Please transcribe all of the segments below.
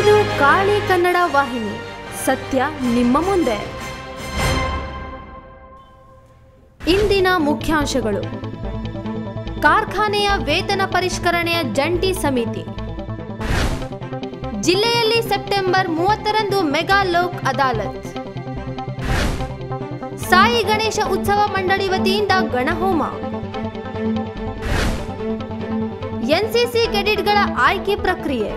ಇದು ಕಾಳಿ ಕನ್ನಡ ವಾಹಿನಿ ಸತ್ಯ ನಿಮ್ಮ ಮುಂದೆ ಇಂದಿನ ಮುಖ್ಯಾಂಶಗಳು ಕಾರ್ಖಾನೆಯ ವೇತನ ಪರಿಷ್ಕರಣೆಯ ಜಂಟಿ ಸಮಿತಿ ಜಿಲ್ಲೆಯಲ್ಲಿ ಸೆಪ್ಟೆಂಬರ್ ಮೂವತ್ತರಂದು ಮೆಗಾ ಲೋಕ್ ಅದಾಲತ್ ಸಾಯಿ ಗಣೇಶ ಉತ್ಸವ ಮಂಡಳಿ ವತಿಯಿಂದ ಗಣಹೋಮ ಎನ್ಸಿಸಿ ಕೆಡೆಟ್ಗಳ ಆಯ್ಕೆ ಪ್ರಕ್ರಿಯೆ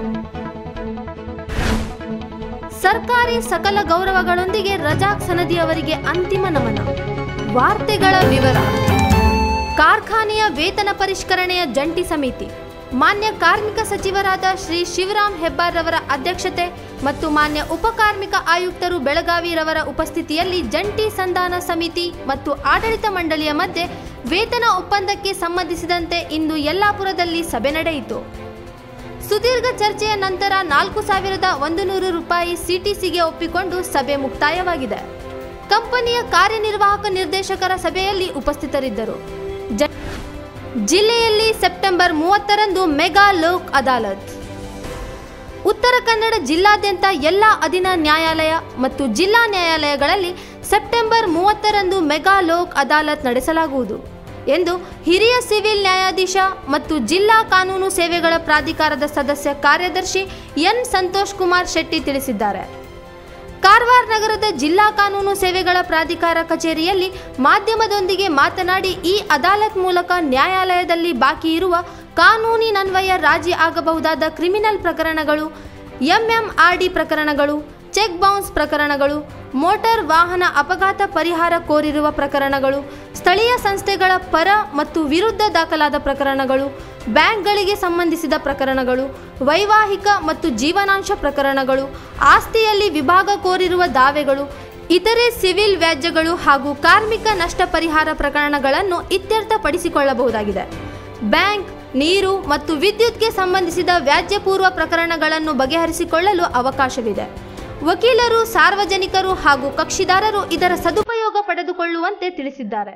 ಸರ್ಕಾರಿ ಸಕಲ ಗೌರವಗಳೊಂದಿಗೆ ರಜಾಕ್ ಸನದಿ ಅವರಿಗೆ ಅಂತಿಮ ನಮನ ವಾರ್ತೆಗಳ ವಿವರ ಕಾರ್ಖಾನೆಯ ವೇತನ ಪರಿಷ್ಕರಣೆಯ ಜಂಟಿ ಸಮಿತಿ ಮಾನ್ಯ ಕಾರ್ಮಿಕ ಸಚಿವರಾದ ಶ್ರೀ ಶಿವರಾಮ್ ಹೆಬ್ಬಾರ್ ರವರ ಅಧ್ಯಕ್ಷತೆ ಮತ್ತು ಮಾನ್ಯ ಉಪಕಾರ್ಮಿಕ ಆಯುಕ್ತರು ಬೆಳಗಾವಿ ರವರ ಉಪಸ್ಥಿತಿಯಲ್ಲಿ ಜಂಟಿ ಸಂಧಾನ ಸಮಿತಿ ಮತ್ತು ಆಡಳಿತ ಮಂಡಳಿಯ ಮಧ್ಯೆ ವೇತನ ಒಪ್ಪಂದಕ್ಕೆ ಸಂಬಂಧಿಸಿದಂತೆ ಇಂದು ಯಲ್ಲಾಪುರದಲ್ಲಿ ಸಭೆ ನಡೆಯಿತು ಸುದೀರ್ಘ ಚರ್ಚೆಯ ನಂತರ ನಾಲ್ಕು ಸಾವಿರದ ಒಂದು ನೂರು ರೂಪಾಯಿ ಸಿಟಿಸಿಗೆ ಒಪ್ಪಿಕೊಂಡು ಸಭೆ ಮುಕ್ತಾಯವಾಗಿದೆ ಕಂಪನಿಯ ಕಾರ್ಯನಿರ್ವಾಹಕ ನಿರ್ದೇಶಕರ ಸಭೆಯಲ್ಲಿ ಉಪಸ್ಥಿತರಿದ್ದರು ಜ- ಜಿಲ್ಲೆಯಲ್ಲಿ ಸೆಪ್ಟೆಂಬರ್ ಮೂವತ್ತರಂದು ಮೆಗಾ ಲೋಕ್ ಅದಾಲತ್ ಉತ್ತರ ಕನ್ನಡ ಜಿಲ್ಲಾದ್ಯಂತ ಎಲ್ಲ ಅಧೀನ ನ್ಯಾಯಾಲಯ ಮತ್ತು ಜಿಲ್ಲಾ ನ್ಯಾಯಾಲಯಗಳಲ್ಲಿ ಸೆಪ್ಟೆಂಬರ್ ಮೂವತ್ತರಂದು ಮೆಗಾ ಲೋಕ್ ಅದಾಲತ್ ನಡೆಸಲಾಗುವುದು ಎಂದು ಹಿರಿಯ ಸಿವಿಲ್ ನ್ಯಾಯಾಧೀಶ ಮತ್ತು ಜಿಲ್ಲಾ ಕಾನೂನು ಸೇವೆಗಳ ಪ್ರಾಧಿಕಾರದ ಸದಸ್ಯ ಕಾರ್ಯದರ್ಶಿ ಎನ್ ಸಂತೋಷ್ ಕುಮಾರ್ ಶೆಟ್ಟಿ ತಿಳಿಸಿದ್ದಾರೆ ಕಾರವಾರ ನಗರದ ಜಿಲ್ಲಾ ಕಾನೂನು ಸೇವೆಗಳ ಪ್ರಾಧಿಕಾರ ಕಚೇರಿಯಲ್ಲಿ ಮಾಧ್ಯಮದೊಂದಿಗೆ ಮಾತನಾಡಿ ಈ ಅದಾಲತ್ ಮೂಲಕ ನ್ಯಾಯಾಲಯದಲ್ಲಿ ಬಾಕಿ ಇರುವ ಕಾನೂನಿನನ್ವಯ ರಾಜಿ ಆಗಬಹುದಾದ ಕ್ರಿಮಿನಲ್ ಪ್ರಕರಣಗಳು ಎಂಎಂಆರ್ಡಿ ಪ್ರಕರಣಗಳು ಚೆಕ್ ಬೌನ್ಸ್ ಪ್ರಕರಣಗಳು ಮೋಟಾರ್ ವಾಹನ ಅಪಘಾತ ಪರಿಹಾರ ಕೋರಿರುವ ಪ್ರಕರಣಗಳು ಸ್ಥಳೀಯ ಸಂಸ್ಥೆಗಳ ಪರ ಮತ್ತು ವಿರುದ್ಧ ದಾಖಲಾದ ಪ್ರಕರಣಗಳು ಬ್ಯಾಂಕ್ಗಳಿಗೆ ಸಂಬಂಧಿಸಿದ ಪ್ರಕರಣಗಳು ವೈವಾಹಿಕ ಮತ್ತು ಜೀವನಾಂಶ ಪ್ರಕರಣಗಳು ಆಸ್ತಿಯಲ್ಲಿ ವಿಭಾಗ ಕೋರಿರುವ ದಾವೆಗಳು ಇತರೆ ಸಿವಿಲ್ ವ್ಯಾಜ್ಯಗಳು ಹಾಗೂ ಕಾರ್ಮಿಕ ನಷ್ಟ ಪರಿಹಾರ ಪ್ರಕರಣಗಳನ್ನು ಇತ್ಯರ್ಥಪಡಿಸಿಕೊಳ್ಳಬಹುದಾಗಿದೆ ಬ್ಯಾಂಕ್ ನೀರು ಮತ್ತು ವಿದ್ಯುತ್ಗೆ ಸಂಬಂಧಿಸಿದ ವ್ಯಾಜ್ಯಪೂರ್ವ ಪ್ರಕರಣಗಳನ್ನು ಬಗೆಹರಿಸಿಕೊಳ್ಳಲು ಅವಕಾಶವಿದೆ ವಕೀಲರು ಸಾರ್ವಜನಿಕರು ಹಾಗೂ ಕಕ್ಷಿದಾರರು ಇದರ ಸದುಪಯೋಗ ಪಡೆದುಕೊಳ್ಳುವಂತೆ ತಿಳಿಸಿದ್ದಾರೆ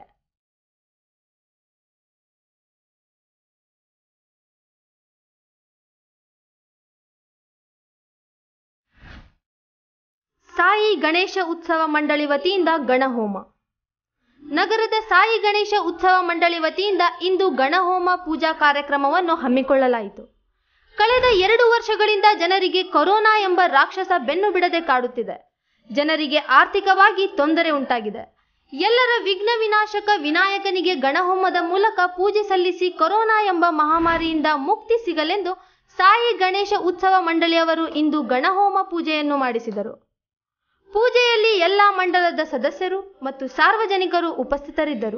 ಸಾಯಿ ಗಣೇಶ ಉತ್ಸವ ಮಂಡಳಿ ವತಿಯಿಂದ ಗಣಹೋಮ ನಗರದ ಸಾಯಿ ಗಣೇಶ ಉತ್ಸವ ಮಂಡಳಿ ವತಿಯಿಂದ ಇಂದು ಗಣಹೋಮ ಪೂಜಾ ಕಾರ್ಯಕ್ರಮವನ್ನು ಹಮ್ಮಿಕೊಳ್ಳಲಾಯಿತು ಕಳೆದ ಎರಡು ವರ್ಷಗಳಿಂದ ಜನರಿಗೆ ಕೊರೋನಾ ಎಂಬ ರಾಕ್ಷಸ ಬೆನ್ನು ಬಿಡದೆ ಕಾಡುತ್ತಿದೆ ಜನರಿಗೆ ಆರ್ಥಿಕವಾಗಿ ತೊಂದರೆ ಉಂಟಾಗಿದೆ ಎಲ್ಲರ ವಿಘ್ನ ವಿನಾಶಕ ವಿನಾಯಕನಿಗೆ ಗಣಹೋಮದ ಮೂಲಕ ಪೂಜೆ ಸಲ್ಲಿಸಿ ಕೊರೋನಾ ಎಂಬ ಮಹಾಮಾರಿಯಿಂದ ಮುಕ್ತಿ ಸಿಗಲೆಂದು ಸಾಯಿ ಗಣೇಶ ಉತ್ಸವ ಮಂಡಳಿಯವರು ಇಂದು ಗಣಹೋಮ ಪೂಜೆಯನ್ನು ಮಾಡಿಸಿದರು ಪೂಜೆಯಲ್ಲಿ ಎಲ್ಲಾ ಮಂಡಲದ ಸದಸ್ಯರು ಮತ್ತು ಸಾರ್ವಜನಿಕರು ಉಪಸ್ಥಿತರಿದ್ದರು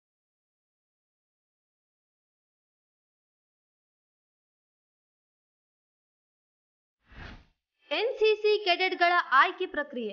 ಎನ್ಸಿಸಿ ಕೆಡೆಟ್ಗಳ ಆಯ್ಕೆ ಪ್ರಕ್ರಿಯೆ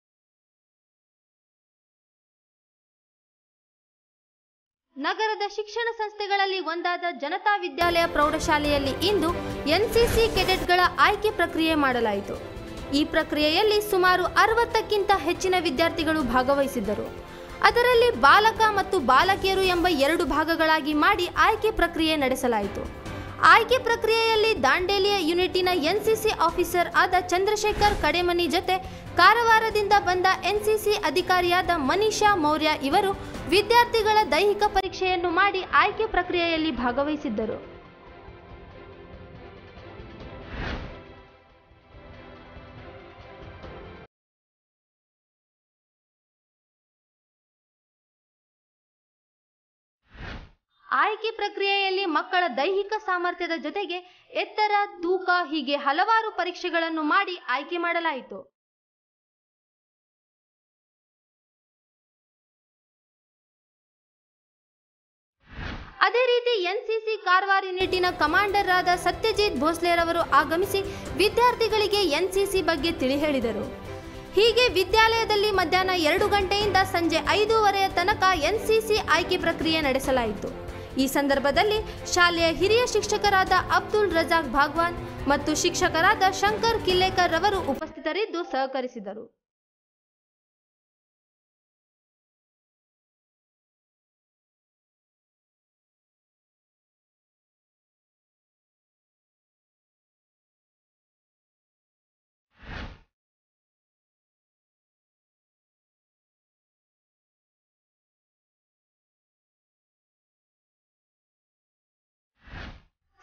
ನಗರದ ಶಿಕ್ಷಣ ಸಂಸ್ಥೆಗಳಲ್ಲಿ ಒಂದಾದ ಜನತಾ ವಿದ್ಯಾಲಯ ಪ್ರೌಢಶಾಲೆಯಲ್ಲಿ ಇಂದು ಎನ್ಸಿಸಿ ಕೆಡೆಟ್ಗಳ ಆಯ್ಕೆ ಪ್ರಕ್ರಿಯೆ ಮಾಡಲಾಯಿತು ಈ ಪ್ರಕ್ರಿಯೆಯಲ್ಲಿ ಸುಮಾರು ಅರವತ್ತಕ್ಕಿಂತ ಹೆಚ್ಚಿನ ವಿದ್ಯಾರ್ಥಿಗಳು ಭಾಗವಹಿಸಿದ್ದರು ಅದರಲ್ಲಿ ಬಾಲಕ ಮತ್ತು ಬಾಲಕಿಯರು ಎಂಬ ಎರಡು ಭಾಗಗಳಾಗಿ ಮಾಡಿ ಆಯ್ಕೆ ಪ್ರಕ್ರಿಯೆ ನಡೆಸಲಾಯಿತು ಆಯ್ಕೆ ಪ್ರಕ್ರಿಯೆಯಲ್ಲಿ ದಾಂಡೇಲಿಯ ಯೂನಿಟಿನ ಎನ್ಸಿಸಿ ಆಫೀಸರ್ ಆದ ಚಂದ್ರಶೇಖರ್ ಕಡೆಮನಿ ಜೊತೆ ಕಾರವಾರದಿಂದ ಬಂದ ಎನ್ಸಿಸಿ ಅಧಿಕಾರಿಯಾದ ಮನೀಷಾ ಮೌರ್ಯ ಇವರು ವಿದ್ಯಾರ್ಥಿಗಳ ದೈಹಿಕ ಪರೀಕ್ಷೆಯನ್ನು ಮಾಡಿ ಆಯ್ಕೆ ಪ್ರಕ್ರಿಯೆಯಲ್ಲಿ ಭಾಗವಹಿಸಿದ್ದರು ಆಯ್ಕೆ ಪ್ರಕ್ರಿಯೆಯಲ್ಲಿ ಮಕ್ಕಳ ದೈಹಿಕ ಸಾಮರ್ಥ್ಯದ ಜೊತೆಗೆ ಎತ್ತರ ತೂಕ ಹೀಗೆ ಹಲವಾರು ಪರೀಕ್ಷೆಗಳನ್ನು ಮಾಡಿ ಆಯ್ಕೆ ಮಾಡಲಾಯಿತು ಅದೇ ರೀತಿ ಎನ್ಸಿಸಿ ಕಾರವಾರ ಯೂನಿಟಿನ ಕಮಾಂಡರ್ ಆದ ಸತ್ಯಜಿತ್ ಭೋಸ್ಲೆರವರು ಆಗಮಿಸಿ ವಿದ್ಯಾರ್ಥಿಗಳಿಗೆ ಎನ್ಸಿಸಿ ಬಗ್ಗೆ ತಿಳಿ ಹೇಳಿದರು ಹೀಗೆ ವಿದ್ಯಾಲಯದಲ್ಲಿ ಮಧ್ಯಾಹ್ನ ಎರಡು ಗಂಟೆಯಿಂದ ಸಂಜೆ ಐದೂವರೆಯ ತನಕ ಎನ್ಸಿಸಿ ಆಯ್ಕೆ ಪ್ರಕ್ರಿಯೆ ನಡೆಸಲಾಯಿತು ಈ ಸಂದರ್ಭದಲ್ಲಿ ಶಾಲೆಯ ಹಿರಿಯ ಶಿಕ್ಷಕರಾದ ಅಬ್ದುಲ್ ರಜಾಕ್ ಭಾಗ್ವಾನ್ ಮತ್ತು ಶಿಕ್ಷಕರಾದ ಶಂಕರ್ ಕಿಲ್ಲೇಕರ್ ರವರು ಉಪಸ್ಥಿತರಿದ್ದು ಸಹಕರಿಸಿದರು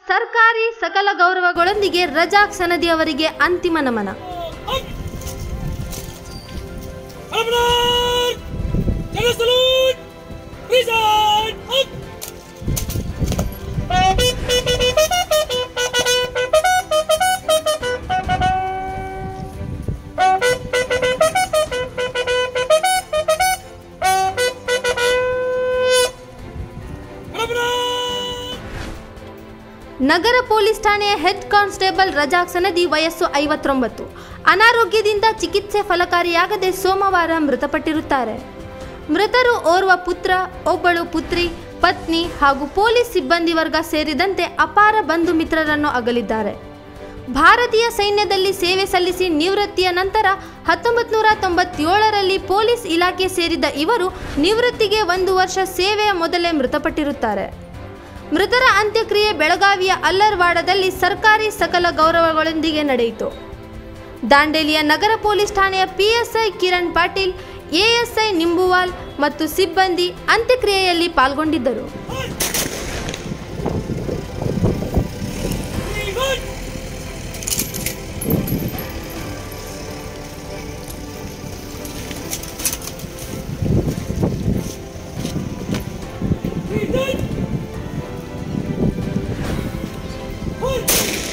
ಸರ್ಕಾರಿ ಸಕಲ ಗೌರವಗಳೊಂದಿಗೆ ರಜಾಕ್ ಸನದಿ ಅವರಿಗೆ ಅಂತಿಮ ನಮನ Alumni! General salute! Resign! Up! Alumni! ನಗರ ಪೊಲೀಸ್ ಠಾಣೆಯ ಹೆಡ್ ಕಾನ್ಸ್ಟೇಬಲ್ ರಜಾಕ್ ಸನದಿ ವಯಸ್ಸು ಐವತ್ತೊಂಬತ್ತು ಅನಾರೋಗ್ಯದಿಂದ ಚಿಕಿತ್ಸೆ ಫಲಕಾರಿಯಾಗದೆ ಸೋಮವಾರ ಮೃತಪಟ್ಟಿರುತ್ತಾರೆ ಮೃತರು ಓರ್ವ ಪುತ್ರ ಒಬ್ಬಳು ಪುತ್ರಿ ಪತ್ನಿ ಹಾಗೂ ಪೊಲೀಸ್ ಸಿಬ್ಬಂದಿ ವರ್ಗ ಸೇರಿದಂತೆ ಅಪಾರ ಬಂಧು ಮಿತ್ರರನ್ನು ಅಗಲಿದ್ದಾರೆ ಭಾರತೀಯ ಸೈನ್ಯದಲ್ಲಿ ಸೇವೆ ಸಲ್ಲಿಸಿ ನಿವೃತ್ತಿಯ ನಂತರ ಹತ್ತೊಂಬತ್ತು ನೂರ ತೊಂಬತ್ತೇಳರಲ್ಲಿ ಪೊಲೀಸ್ ಇಲಾಖೆ ಸೇರಿದ ಇವರು ನಿವೃತ್ತಿಗೆ ಒಂದು ವರ್ಷ ಸೇವೆಯ ಮೊದಲೇ ಮೃತಪಟ್ಟಿರುತ್ತಾರೆ ಮೃತರ ಅಂತ್ಯಕ್ರಿಯೆ ಬೆಳಗಾವಿಯ ಅಲ್ಲರ್ವಾಡದಲ್ಲಿ ಸರ್ಕಾರಿ ಸಕಲ ಗೌರವಗಳೊಂದಿಗೆ ನಡೆಯಿತು ದಾಂಡೇಲಿಯ ನಗರ ಪೊಲೀಸ್ ಠಾಣೆಯ ಪಿಎಸ್ಐ ಕಿರಣ್ ಪಾಟೀಲ್ ಎಎಸ್ಐ ನಿಂಬುವಾಲ್ ಮತ್ತು ಸಿಬ್ಬಂದಿ ಅಂತ್ಯಕ್ರಿಯೆಯಲ್ಲಿ ಪಾಲ್ಗೊಂಡಿದ್ದರು Resign! Resign! Halt!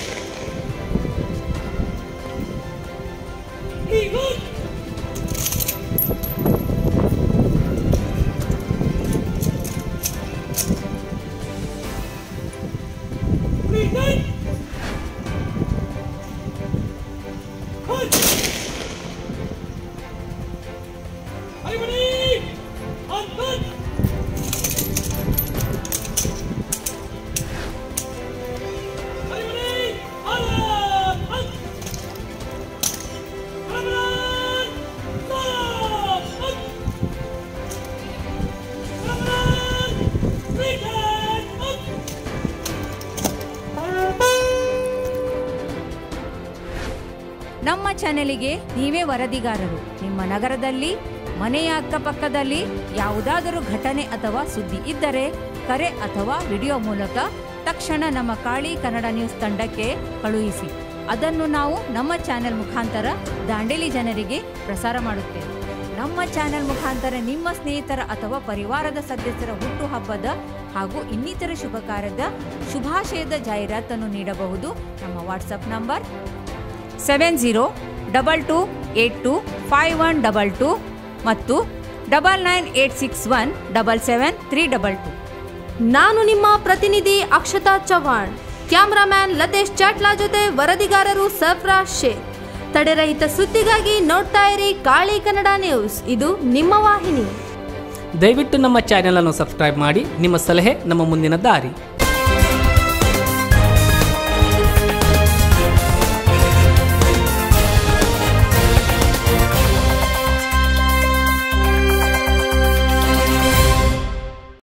Resign! Resign! Halt! Everybody! On foot! Everybody! On up! Everyone! Stop! Up! Everyone! Return! Up! ನಮ್ಮ ಚಾನೆಲಿಗೆ ನೀವೇ ವರದಿಗಾರರು ನಿಮ್ಮ ನಗರದಲ್ಲಿ ಮನೆಯ ಅಕ್ಕಪಕ್ಕದಲ್ಲಿ ಯಾವುದಾದರೂ ಘಟನೆ ಅಥವಾ ಸುದ್ದಿ ಇದ್ದರೆ ಕರೆ ಅಥವಾ ವಿಡಿಯೋ ಮೂಲಕ ತಕ್ಷಣ ನಮ್ಮ ಕಾಳಿ ಕನ್ನಡ ನ್ಯೂಸ್ ತಂಡಕ್ಕೆ ಕಳುಹಿಸಿ ಅದನ್ನು ನಾವು ನಮ್ಮ ಚಾನೆಲ್ ಮುಖಾಂತರ ದಾಂಡೇಲಿ ಜನರಿಗೆ ಪ್ರಸಾರ ಮಾಡುತ್ತೇವೆ ನಮ್ಮ ಚಾನೆಲ್ ಮುಖಾಂತರ ನಿಮ್ಮ ಸ್ನೇಹಿತರ ಅಥವಾ ಪರಿವಾರದ ಸದಸ್ಯರ ಹುಟ್ಟುಹಬ್ಬದ ಹಾಗೂ ಇನ್ನಿತರ ಶುಭ ಕಾರ್ಯದ ಶುಭಾಶಯದ ಜಾಹೀರಾತನ್ನು ನೀಡಬಹುದು ನಮ್ಮ WhatsApp number seven zero double two eight two five one double two ಮತ್ತು double nine eight six one double seven three double two ನಾನು ನಿಮ್ಮ ಪ್ರತಿನಿಧಿ ಅಕ್ಷತಾ ಚವ್ಹಾಣ್ ಕ್ಯಾಮ್ರಾಮ್ಯಾನ್ ಲತೇಶ್ ಚಾಟ್ಲಾ ಜೊತೆ ವರದಿಗಾರರು ಸರ್ಫರಾಜ್ ಶೇಖ್ ತಡೆರಹಿತ ಸುದ್ದಿಗಾಗಿ ನೋಡ್ತಾ ಇರಿ ಕಾಳಿ ಕನ್ನಡ ನ್ಯೂಸ್ ಇದು ನಿಮ್ಮ ವಾಹಿನಿ ದಯವಿಟ್ಟು ನಮ್ಮ ಚಾನೆಲ್ ಅನ್ನು ಸಬ್ಸ್ಕ್ರೈಬ್ ಮಾಡಿ ನಿಮ್ಮ ಸಲಹೆ ನಮ್ಮ ಮುಂದಿನ ದಾರಿ